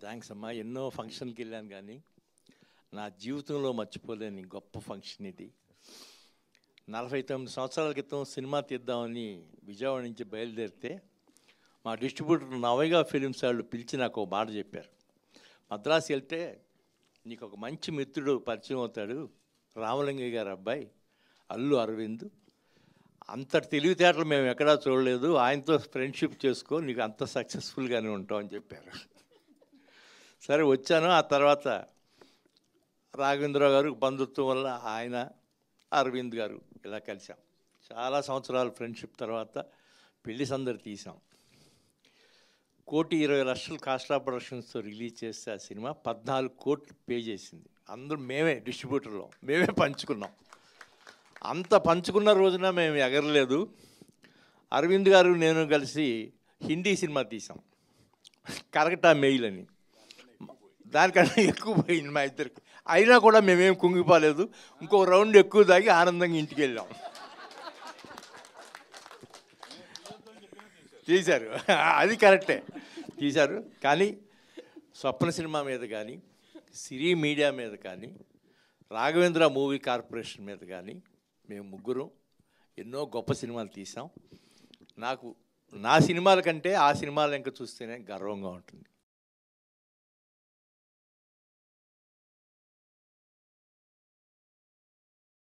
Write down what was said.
thanks అమ్మా ఎన్నో ఫంక్షన్కి వెళ్ళాను కానీ నా జీవితంలో మర్చిపోలేని గొప్ప ఫంక్షన్ ఇది నలభై తొమ్మిది సంవత్సరాల క్రితం సినిమా తీద్దామని విజయవాడ నుంచి బయలుదేరితే మా డిస్ట్రిబ్యూటర్ నవైగా ఫిలిమ్స్ వాళ్ళు పిలిచి నాకు ఒక మాట చెప్పారు మద్రాసు వెళ్తే నీకు ఒక మంచి మిత్రుడు పరిచయం అవుతాడు రామలింగయ్య గారు అబ్బాయి అల్లు అరవింద్ అంత తెలివితేటలు మేము ఎక్కడా చూడలేదు ఆయనతో ఫ్రెండ్షిప్ చేసుకో నీకు అంత సక్సెస్ఫుల్గానే ఉంటావు అని చెప్పారు సరే వచ్చాను ఆ తర్వాత రాఘవేంద్రరావు గారు బంధుత్వం వల్ల ఆయన అరవింద్ గారు ఇలా కలిసాం చాలా సంవత్సరాల ఫ్రెండ్షిప్ తర్వాత పెళ్లి సందడి తీసాం కోటి ఇరవై లక్షలు కాస్ట్ ఆఫ్ ప్రొడక్షన్స్తో రిలీజ్ చేస్తే ఆ సినిమా పద్నాలుగు కోట్లు పే చేసింది అందరూ మేమే డిస్ట్రిబ్యూటర్లో మేమే పంచుకున్నాం అంత పంచుకున్న రోజున మేము ఎగరలేదు అరవింద్ గారు నేను కలిసి హిందీ సినిమా తీసాం కరకటా మెయిల్ అని దానికన్నా ఎక్కువ పోయింది మా ఇద్దరికి అయినా కూడా మేమేం కుంగిపోలేదు ఇంకో రౌండ్ ఎక్కువ తాగి ఆనందంగా ఇంటికి వెళ్ళాం తీశారు అది కరెక్టే తీశారు కానీ స్వప్న సినిమా మీద కానీ సిరీ మీడియా మీద కానీ రాఘవేంద్ర మూవీ కార్పొరేషన్ మీద కానీ మేము ముగ్గురు ఎన్నో గొప్ప సినిమాలు తీసాం నాకు నా సినిమాల కంటే ఆ సినిమాలు ఇంకా చూస్తేనే గర్వంగా ఉంటుంది